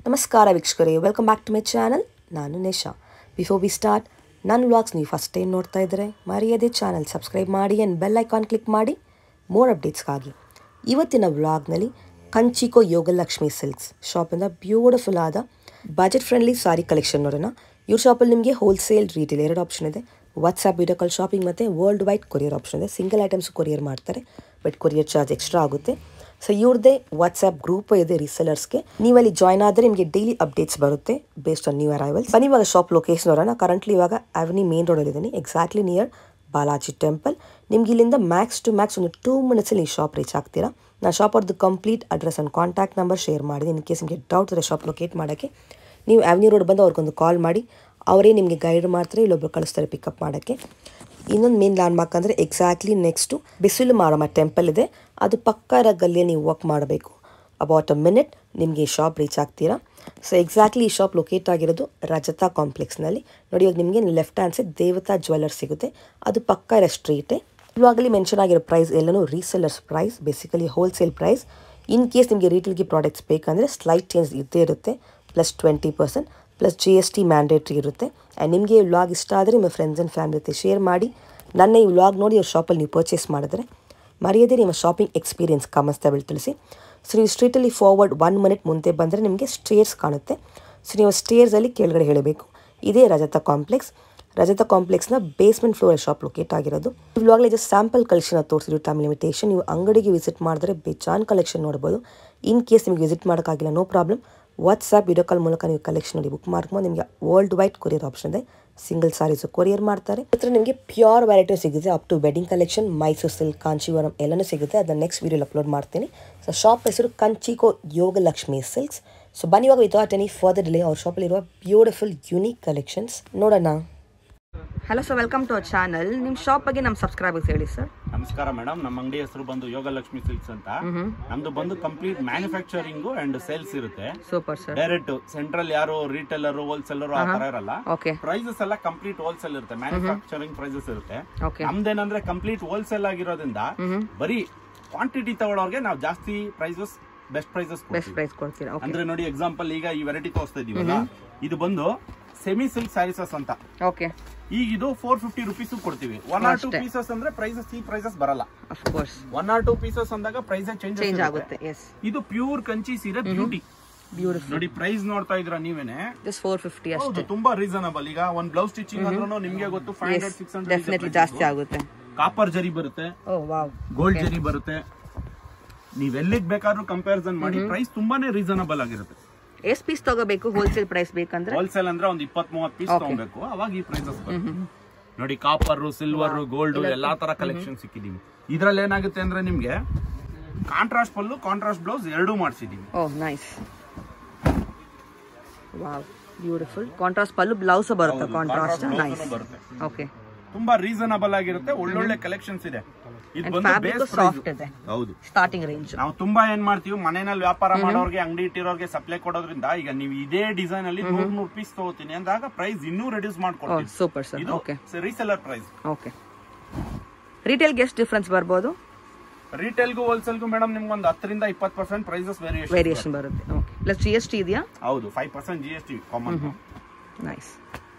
ನಮಸ್ಕಾರ ವೀಕ್ಷಕರೇ welcome back to my channel ನಾನು ನಿಶಾ ಬಿಫೋರ್ ವಿ ಸ್ಟಾರ್ಟ್ ನನ್ನ ವ್ಲಾಗ್ಸ್ ನೀವು ಫಸ್ಟ್ ಟೈಮ್ ನೋಡ್ತಾ ಇದ್ದರೆ ಮರೆಯದೇ ಚಾನಲ್ ಸಬ್ಸ್ಕ್ರೈಬ್ ಮಾಡಿ ಆ್ಯಂಡ್ ಬೆಲ್ ಐಕಾನ್ ಕ್ಲಿಕ್ ಮಾಡಿ ಮೋರ್ ಅಪ್ಡೇಟ್ಸ್ಗಾಗಿ ಇವತ್ತಿನ ವ್ಲಾಗ್ನಲ್ಲಿ ಕಂಚಿಕೋ ಯೋಗಲಕ್ಷ್ಮಿ ಸಿಲ್ಕ್ಸ್ ಶಾಪಿಂದ ಬ್ಯೂಟಿಫುಲ್ ಆದ ಬಜೆಟ್ ಫ್ರೆಂಡ್ಲಿ ಸಾರಿ ಕಲೆಕ್ಷನ್ ನೋಡೋಣ ಇವ್ರ ಶಾಪಲ್ಲಿ ನಿಮಗೆ ಹೋಲ್ಸೇಲ್ ರೀಟೇಲ್ ಎರಡು ಆಪ್ಷನ್ ಇದೆ ವಾಟ್ಸಪ್ ವಿಡಿಯೋ ಕಾಲ್ ಶಾಪಿಂಗ್ ಮತ್ತು ವರ್ಲ್ಡ್ ವೈಡ್ ಕೊರಿಯರ್ ಆಪ್ಷನ್ ಇದೆ ಸಿಂಗಲ್ ಐಟಮ್ಸ್ ಕೊರಿಯರ್ ಮಾಡ್ತಾರೆ ಬಟ್ ಕೊರಿಯರ್ ಚಾರ್ಜ್ ಎಕ್ಸ್ಟ್ರಾ ಆಗುತ್ತೆ ಸೊ ಇವ್ರದ್ದೇ ವಾಟ್ಸ್ಆ್ಯಪ್ ಗ್ರೂಪ್ ಇದೆ ರೀಸೆಲರ್ಸ್ಗೆ ನೀವಲ್ಲಿ ಜಾಯ್ನ್ ಆದರೆ ನಿಮಗೆ ಡೈಲಿ ಅಪ್ಡೇಟ್ಸ್ ಬರುತ್ತೆ ಬೇಸ್ಡ್ ಆನ್ ನ್ಯೂ ಅರೈವಲ್ಸ್ ಬನ್ನಿ ಇವಾಗ ಶಾಪ್ ಲೊಕೇಶನ್ ಅವರನ್ನ ಕರೆಂಟ್ಲಿ ಇವಾಗ ಅವನಿ ಮೇನ್ ರೋಡಲ್ಲಿ ಇದ್ದೀನಿ ಎಕ್ಸಾಕ್ಟ್ಲಿ ನಿಯರ್ ಬಾಲಾಜಿ ಟೆಂಪಲ್ ನಿಮ್ಗೆ ಇಲ್ಲಿಂದ ಮ್ಯಾಕ್ಸ್ ಟು ಮ್ಯಾಕ್ಸ್ ಒಂದು ಟೂ ಮಿನಿಟ್ಸಲ್ಲಿ ನೀವು ಶಾಪ್ ರೀಚ್ ಆಗ್ತೀರಾ ನಾನು ಶಾಪ್ ಅವ್ರದ್ದು complete address and contact number share ಮಾಡಿದ್ದೀನಿ ಇನ್ ಕೇಸ್ ನಿಮಗೆ ಡೌಟ್ ಇದ್ರೆ ಶಾಪ್ ಲೊಕೇಟ್ ಮಾಡೋಕ್ಕೆ ನೀವು ಅವನಿ ರೋಡ್ ಬಂದು ಅವ್ರಿಗೊಂದು ಕಾಲ್ ಮಾಡಿ ಅವರೇ ನಿಮಗೆ ಗೈಡ್ ಮಾಡ್ತಾರೆ ಇಲ್ಲೊಬ್ರು ಕಳಿಸ್ತಾರೆ ಪಿಕಪ್ ಮಾಡೋಕ್ಕೆ ಇನ್ನೊಂದು ಮೇನ್ ಲ್ಯಾಂಡ್ಮಾರ್ಕ್ ಅಂದರೆ exactly next Bisilu Maramma temple ಇದೆ ಅದು ಪಕ್ಕ ಇರೋ ಗಲ್ಲಿಯಲ್ಲಿ ನೀವು ವಾಕ್ ಮಾಡಬೇಕು ಅಬೌಟ್ ಅ ಮಿನಿಟ್ ನಿಮಗೆ ಈ ಶಾಪ್ ರೀಚ್ ಆಗ್ತೀರಾ ಸೊ ಎಕ್ಸಾಕ್ಟ್ಲಿ ಈ ಶಾಪ್ ಲೊಕೇಟ್ ಆಗಿರೋದು ರಜತಾ ಕಾಂಪ್ಲೆಕ್ಸ್ನಲ್ಲಿ ನೋಡಿ ಇವಾಗ ನಿಮಗೆ left hand side Devata jewellers ಸಿಗುತ್ತೆ ಅದು ಪಕ್ಕ ಇರೋ ಸ್ಟ್ರೀಟೇ ಇವಾಗಲೇ ಮೆನ್ಷನ್ ಆಗಿರೋ ಪ್ರೈಸ್ ಎಲ್ಲನೂ resellers price basically wholesale price in case ನಿಮಗೆ ರೀಟೇಲ್ಗೆ ಪ್ರಾಡಕ್ಟ್ಸ್ ಬೇಕಂದರೆ ಸ್ಲೈಟ್ ಚೇಂಜ್ ಇದ್ದೇ ಇರುತ್ತೆ plus twenty percent plus G S T mandatory ಇರುತ್ತೆ ಆ್ಯಂಡ್ ನಿಮಗೆ ಈ ವ್ಲಾಗ್ ಇಷ್ಟ ಆದರೆ ನಿಮ್ಮ ಫ್ರೆಂಡ್ಸ್ ಆ್ಯಂಡ್ ಫ್ಯಾಮಿಲಿ ಜೊತೆ ಶೇರ್ ಮಾಡಿ ನನ್ನ ಈ ವ್ಲಾಗ್ ನೋಡಿ ಅವ್ರ ಶಾಪಲ್ಲಿ ನೀವು ಪರ್ಚೇಸ್ ಮಾಡಿದ್ರೆ ಮರೆಯದೇ ನಿಮ್ಮ ಶಾಪಿಂಗ್ ಎಕ್ಸ್ಪೀರಿಯನ್ಸ್ ಕಾಮಸ್ತಾ ಬಿಳಿ ತಿಳಿಸಿ ಸೊ ನೀವು ಸ್ಟ್ರೀಟಲ್ಲಿ ಫಾರ್ವರ್ಡ್ ಒನ್ ಮಿನಿಟ್ ಮುಂದೆ ಬಂದರೆ ನಿಮಗೆ ಸ್ಟೇರ್ಸ್ ಕಾಣುತ್ತೆ ಸೊ ನೀವು ಸ್ಟೇರ್ಸಲ್ಲಿ ಕೆಳಗಡೆ ಹೇಳಬೇಕು ಇದೇ ರಜತ ಕಾಂಪ್ಲೆಕ್ಸ್ ರಜತ ಕಾಂಪ್ಲೆಕ್ಸ್ನ ಬೇಸ್ಮೆಂಟ್ ಫ್ಲೋರ್ ಶಾಪ್ ಲೊಕೇಟ್ ಆಗಿರೋದು ಇವಾಗಲೇ ಜಸ್ಟ್ ಸ್ಯಾಂಪಲ್ ಕಲೆಕ್ಷನ್ ತೋರಿಸಿದ್ರು ಟೈಮ್ ಲಿಮಿಟೇಷನ್ ನೀವು ಅಂಗಡಿಗೆ ವಿಸಿಟ್ ಮಾಡಿದ್ರೆ ಬೇಜಾನ್ ಕಲೆಕ್ಷನ್ ನೋಡ್ಬೋದು ಇನ್ ಕೇಸ್ ನಿಮಗೆ ವಿಸಿಟ್ ಮಾಡೋಕ್ಕಾಗಿಲ್ಲ no problem WhatsApp video call ಮೂಲಕ ನೀವು ಕಲೆಕ್ಷನ್ ನೋಡಿ ಬುಕ್ ಮಾಡ್ಕೊಂಡು ನಿಮಗೆ ವರ್ಲ್ಡ್ ವೈಡ್ ಕೊರಿಯರ್ ಆಪ್ಷನ್ ಇದೆ ಸಿಂಗಲ್ ಸಾರೀಸು ಕೊರಿಯರ್ ಮಾಡ್ತಾರೆ ಹತ್ರ ನಿಮಗೆ ಪ್ಯೂರ್ ವೆರೈಟಿ ಸಿಗುತ್ತೆ up to wedding collection Mysuru silk Kanjeevaram ಎಲ್ಲನೂ ಸಿಗುತ್ತೆ ಅದನ್ನ ನೆಕ್ಸ್ಟ್ ವೀಡಿಯೋಲಿ ಅಪ್ಲೋಡ್ ಮಾಡ್ತೀನಿ ಸೊ ಶಾಪ್ ಹೆಸರು ಕಂಚಿಕೋ ಯೋಗಲಕ್ಷ್ಮಿ ಸಿಲ್ಕ್ಸ್ ಸೊ ಬನ್ನಿ ಇವಾಗ ವಿತೌಟ್ ಎನಿ ಫರ್ದರ್ ಡಿಲೇ ಅವ್ರ ಶಾಪಲ್ಲಿರುವ ಬ್ಯೂಟಿಫುಲ್ ಯುನೀಕ್ ಕಲೆಕ್ಷನ್ಸ್ ನೋಡೋಣ hello sir welcome to our channel ನಿಮ್ಮ ಶಾಪ್ ಬಗ್ಗೆ ನಮ್ಮ ಸಬ್ಸ್ಕ್ರೈಬರ್ಸ್ ಹೇಳಿ ಸರ್ ನಮಸ್ಕಾರ ಮೇಡಮ್ ನಮ್ಮ ಅಂಗಡಿ ಹೆಸರು ಬಂದು ಯೋಗಲಕ್ಷ್ಮಿ ಸಿಲ್ಕ್ಸ್ ಅಂತ ನಮ್ದು ಬಂದು ಕಂಪ್ಲೀಟ್ ಮ್ಯಾನುಫ್ಯಾಕ್ಚರಿಂಗ್ ಅಂಡ್ ಸೇಲ್ಸ್ ಇರುತ್ತೆ ಸೂಪರ್ ಸರ್ ಡೈರೆಕ್ಟ್ ಸೆಂಟ್ರಲ್ ಯಾರು ರಿಟೇಲರ್ ಹೋಲ್ಸೇಲರ್ ಆ ತರ ಇರಲ್ಲ ಓಕೆ ಪ್ರೈಸಸ್ ಎಲ್ಲ ಕಂಪ್ಲೀಟ್ ಹೋಲ್ಸೇಲ್ ಇರುತ್ತೆ ಮ್ಯಾನುಫ್ಯಾಕ್ಚರಿಂಗ್ ಪ್ರೈಸಸ್ ಇರುತ್ತೆ ಓಕೆ ನಮ್ದೇನಂದ್ರೆ ಕಂಪ್ಲೀಟ್ ಹೋಲ್ಸೇಲ್ ಆಗಿರೋದ್ರಿಂದ ಬರೀ ಕ್ವಾಂಟಿಟಿ ತಗೊಳ್ಳೋರ್ಗೆ ನಾವು ಜಾಸ್ತಿ prices best prices best price ಕೊಡ್ತೀರಾ ಓಕೆ ಅಂದ್ರೆ ನೋಡಿ ಎಕ್ಸಾಂಪಲ್ ಈಗ ಈ ವೆರೈಟಿ ತೋರಿಸ್ತಾ ಇದೀವಲ್ಲ ಇದು ಬಂದು ಸೆಮಿ ಸಿಲ್ಕ್ ಸ್ಯಾರೀಸಸ್ ಅಂತ ಓಕೆ ಈಗ ಇದು ಫೋರ್ ಫಿಫ್ಟಿ ರುಪೀಸ್ ಕೊಡ್ತೀವಿ ಒನ್ ಆರ್ ಟೂ ಪೀಸಸ್ ಅಂದ್ರೆ ಪ್ರೈಸಸ್ ಈ ಪ್ರೈಸಸ್ ಬರಲ್ಲ of course one or two pieces ಅಂದಾಗ ಪ್ರೈಸ್ ಚೇಂಜ್ ಚೇಂಜ್ ಆಗುತ್ತೆ ಎಸ್ ಇದು ಪ್ಯೂರ್ ಕಂಚಿ ಸೀರೆ ಬ್ಯೂಟಿ ಬ್ಯೂಟಿಫುಲ್ ನೋಡಿ ಪ್ರೈಸ್ ನೋಡ್ತಾ ಇದ್ರ ನೀವೇನೆ ಜಸ್ಟ್ ಫೋರ್ ಫಿಫ್ಟಿ ಹೌದು ಅಷ್ಟೇ ತುಂಬಾ ರೀಸನಬಲ್ ಈಗ ಒಂದ್ ಬ್ಲೌಸ್ ಸ್ಟಿಚಿಂಗ್ ಅಂದ್ರೂ ನಿಮ್ಗೆ ಗೊತ್ತು ಫೈವ್ ಹಂಡ್ರೆಡ್ ಸಿಕ್ಸ್ ಡೆಫಿನೆಟ್ಲಿ ಜಾಸ್ತಿ ಆಗುತ್ತೆ ಕಾಪರ್ ಜರಿ ಬರುತ್ತೆ ಓ ವಾವ್ ಗೋಲ್ಡ್ ಜರಿ ಬರುತ್ತೆ ನೀವ್ ಎಲ್ಲಿಗ್ ಬೇಕಾದ್ರೂ ಕಂಪ್ಯಾರಿಸನ್ ಮಾಡಿ ಪ್ರೈಸ್ ತುಂಬಾನೇ ರೀಸನಬಲ್ ಆಗಿರುತ್ತೆ ಎಷ್ಟು ಪೀಸ್ ತಗೋಬೇಕು ಹೋಲ್ಸೇಲ್ ಪ್ರೈಸ್ ಬೇಕಂದ್ರೆ ಹೋಲ್ಸೇಲ್ ಅಂದ್ರೆ ಒಂದ್ ಇಪ್ಪತ್ ಮೂವತ್ ಪೀಸ್ ತಗೊಬೇಕು ಅವಾಗ ಈ ಪ್ರೈಸಸ್ ಬರುತ್ತೆ ನೋಡಿ ಕಾಪರ್ ಸಿಲ್ವರ್ ಗೋಲ್ಡ್ ಎಲ್ಲಾ ತರ ಕಲೆಕ್ಷನ್ ಸಿಕ್ಕಿದೀವಿ ಇದ್ರಲ್ಲಿ ಏನಾಗುತ್ತೆ ಅಂದ್ರೆ ನಿಮ್ಗೆ ಕಾಂಟ್ರಾಸ್ಟ್ ಪಲ್ಲು ಕಾಂಟ್ರಾಸ್ಟ್ ಬ್ಲೌಸ್ ಎರಡೂ ಮಾಡಿಸಿದೀವಿ oh nice wow beautiful contrast ಪಲ್ಲು ಬ್ಲೌಸ್ ಬರುತ್ತೆ ಕಾಂಟ್ರಾಸ್ಟ್ ನೈಸ್ ಬರುತ್ತೆ ಓಕೆ ತುಂಬಾ ರೀಸನಬಲ್ ಆಗಿರುತ್ತೆ ಒಳ್ಳೊಳ್ಳೆ ಕಲೆಕ್ಷನ್ಸ್ ಇದೆ ಇದು ಬಂದು ಫ್ಯಾಬ್ರಿಕ್ ಬೇಸ್ ಸಾಫ್ಟ್ ಇದೆ ಹೌದು ಸ್ಟಾರ್ಟಿಂಗ್ ರೇಂಜ್ ನಾವು ತುಂಬಾ ಏನ್ ಮಾಡ್ತೀವಿ ಮನೆಯಲ್ಲಿ ವ್ಯಾಪಾರ ಮಾಡೋರ್ಗೆ ಅಂಗಡಿ ಇಟ್ಟಿರೋರ್ಗೆ ಸಪ್ಲೈ ಕೊಡೋದ್ರಿಂದ ಈಗ ನೀವು ಇದೇ ಡಿಸೈನ್ ಅಲ್ಲಿ ನೂರ್ ನೂರ್ ಪೀಸ್ ತಗೋತೀನಿ ಅಂದಾಗ ಪ್ರೈಸ್ ಇನ್ನೂ ರೆಡ್ಯೂಸ್ ಮಾಡ್ಕೊಡ್ತೀವಿ ಸೂಪರ್ ಸರ್ ಇದು ಓಕೆ ರೀಸೆಲರ್ ಪ್ರೈಸ್ ಓಕೆ ರಿಟೇಲ್ಗೆ ಎಷ್ಟು ಡಿಫ್ರೆನ್ಸ್ ಬರ್ಬೋದು ರಿಟೇಲ್ಗೂ ಹೋಲ್ಸೇಲ್ಗೂ ಮೇಡಮ್ ನಿಮ್ಗೆ ಒಂದು ಹತ್ತರಿಂದ ಇಪ್ಪತ್ತು ಪರ್ಸೆಂಟ್ ಪ್ರೈಸಸ್ ವೇರಿಯೇಷನ್ ವೇರಿಯೇಷನ್ ಬರುತ್ತೆ okay plus G S T ಇದೆಯಾ ಹೌದು five percent G S T common nice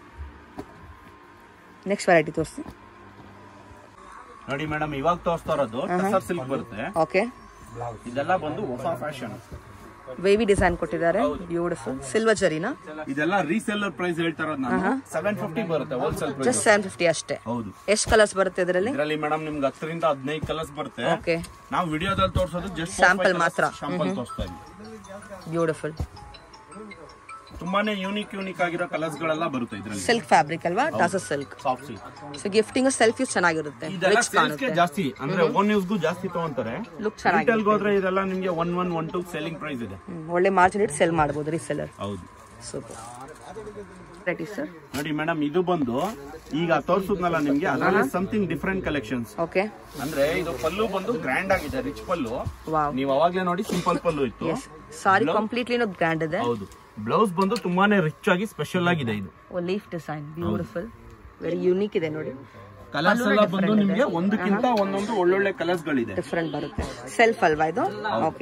next variety ತೋರಿಸಿ ನೋಡಿ ಮೇಡಮ್ ಇವಾಗ ತೋರಿಸ್ತಾ ಇರೋದು ಟಸರ್ ಸಿಲ್ಕ್ ಬರುತ್ತೆ ಓಕೆ ಇದೆಲ್ಲ ಬಂದು ಹೊಸ ಫ್ಯಾಷನ್ ವೇವಿ ಡಿಸೈನ್ ಕೊಟ್ಟಿದ್ದಾರೆ ಬ್ಯೂಟಿಫುಲ್ ಸಿಲ್ವರ್ ಜರಿನಾ ಇದೆಲ್ಲ ರೀಸೆಲ್ಲರ್ ಪ್ರೈಸ್ ಹೇಳ್ತಾ ಇರೋದು ನಾನು ಸೆವೆನ್ ಫಿಫ್ಟಿ ಬರುತ್ತೆ wholesale price just seven fifty ಅಷ್ಟೇ ಹೌದು ಎಷ್ಟು ಕಲರ್ಸ್ ಬರುತ್ತೆ ಇದರಲ್ಲಿ ಇದರಲ್ಲಿ ಮೇಡಮ್ ನಿಮ್ಗೆ ಹತ್ತರಿಂದ ಹದಿನೈದು ಕಲರ್ಸ್ ಬರುತ್ತೆ ಓಕೆ ನಾವು ವಿಡಿಯೋದಲ್ಲಿ ತೋರಿಸೋದು ಜಸ್ಟ್ Sample ಮಾತ್ರ. ಶಾಂಪಲ್ ತೋರಿಸ್ತಾ ಇದ್ವಿ ಬ್ಯೂಟಿಫುಲ್ ತುಂಬಾನೇ ಯೂನಿಕ್ ಯೂನಿಕ್ ಆಗಿರೋ ಕಲರ್ಸ್ ಗಳೆಲ್ಲ ಬರುತ್ತೆ ಇದ್ರಲ್ಲಿ ಸಿಲ್ಕ್ ಫ್ಯಾಬ್ರಿಕ್ ಅಲ್ವಾ tussar silk soft silk so gifting self use ಚೆನ್ನಾಗಿರುತ್ತೆ ಇದೆಲ್ಲ ರಿಚ್ ಸೇಲ್ಸ್ಗೆ ಕಾಣುತ್ತೆ ಜಾಸ್ತಿ ಅಂದ್ರೆ ಓನ್ ಯೂಸ್ಗೂ ಜಾಸ್ತಿ ತಗೊಂತಾರೆ ಲುಕ್ ಚೆನ್ನಾಗಿ ರಿಟೇಲ್ ಹೋದ್ರೆ ಇದೆಲ್ಲ ನಿಮ್ಗೆ one one one two selling price ಇದೆ ಹ್ಮ್, ಒಳ್ಳೆ ಮಾರ್ಜಿನ್ ಇಟ್ಟು ಸೆಲ್ ಮಾಡ್ಬೋದು ರೀಸೆಲ್ಲರ್ ಹೌದು ಸೂಪರ್ ರೆಡಿ ಸರ್ ನೋಡಿ ಮೇಡಮ್ ಇದು ಬಂದು ಈಗ ತೋರ್ಸುದ್ನಲ್ಲ ನಿಮ್ಗೆ ಅದರಲ್ಲಿ ಸಮಥಿಂಗ್ ಡಿಫ್ರೆಂಟ್ ಕಲೆಕ್ಷನ್ಸ್ ಓಕೆ ಅಂದ್ರೆ ಇದು ಪಲ್ಲು ಬಂದು ಗ್ರ್ಯಾಂಡ್ ಆಗಿದೆ ರಿಚ್ ಪಲ್ಲು ವಾವ್ ನೀವು ಅವಾಗ್ಲೇ ನೋಡಿ ಸಿಂಪಲ್ ಪಲ್ಲು ಇತ್ತು ಸಾರಿ ಕಂಪ್ಲೀಟ್ಲಿ ಗ್ರ್ಯಾಂಡ್ ಇದೆ ಹೌದು ಬ್ಲೌಸ್ ಬಂದು ತುಂಬಾನೇ ರಿಚ್ ಆಗಿ ಸ್ಪೆಷಲ್ ಆಗಿದೆ ಇದು oh leaf design beautiful very unique ಇದೆ ನೋಡಿ ಕಲರ್ಸ್ ಎಲ್ಲ ಬಂದು ನಿಮ್ಗೆ ಒಂದಕ್ಕಿಂತ ಒಂದೊಂದು ಒಳ್ಳೊಳ್ಳೆ ಕಲರ್ಸ್ ಗಳಿದೆ ಡಿಫ್ರೆಂಟ್ ಬರುತ್ತೆ ಸೆಲ್ಫ್ ಅಲ್ವಾ ಇದು okay